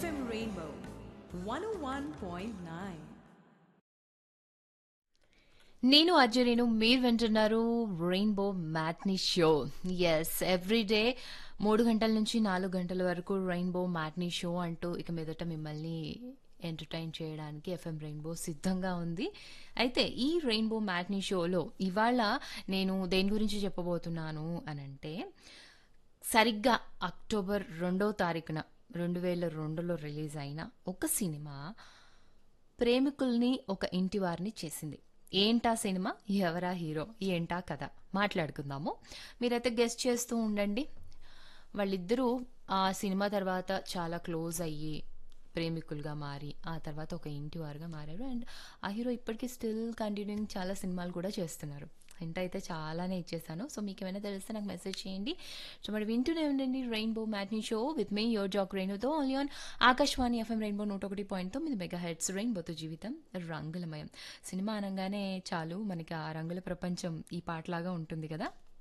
FM Rainbow 101.9. నేను అర్జునేను మీరు వింటున్నారు rainbow matinee show yes everyday మూడు గంటల నుంచి నాలుగు గంటల వరకు రెయిన్బో మ్యాట్నీ షో అంటూ ఇక మీదట మిమ్మల్ని ఎంటర్టైన్ చేయడానికి ఎఫ్ఎం రెయిన్బో సిద్ధంగా ఉంది అయితే ఈ రెయిన్బో మ్యాట్నీ షోలో ఇవాళ నేను దేని గురించి చెప్పబోతున్నాను అనంటే సరిగ్గా అక్టోబర్ రెండో తారీఖున రెండు వేల రెండులో రిలీజ్ అయిన ఒక సినిమా ప్రేమికుల్ని ఒక ఇంటి వారిని చేసింది ఏంటా సినిమా ఎవరా హీరో ఏంటా కథ మాట్లాడుకుందాము మీరైతే గెస్ట్ చేస్తూ ఉండండి వాళ్ళిద్దరూ ఆ సినిమా తర్వాత చాలా క్లోజ్ అయ్యి ప్రేమికులుగా మారి ఆ తర్వాత ఒక ఇంటి వారుగా మారారు అండ్ ఆ హీరో ఇప్పటికీ స్టిల్ కంటిన్యూయింగ్ చాలా సినిమాలు కూడా చేస్తున్నారు హింట్ అయితే చాలానే ఇచ్చేసాను సో మీకు ఏమైనా తెలిస్తే నాకు మెసేజ్ చేయండి సో మరి వింటూనే ఉండండి rainbow matinee show with me your Jack రెయిన్బోతో only on Akashvani FM rainbow నూట ఒకటి పాయింట్ తొమ్మిది మెగా హెడ్స్ రెయిన్బోతో జీవితం రంగులమయం సినిమా అనగానే చాలు మనకి ఆ రంగుల ప్రపంచం ఈ పాటలాగా ఉంటుంది కదా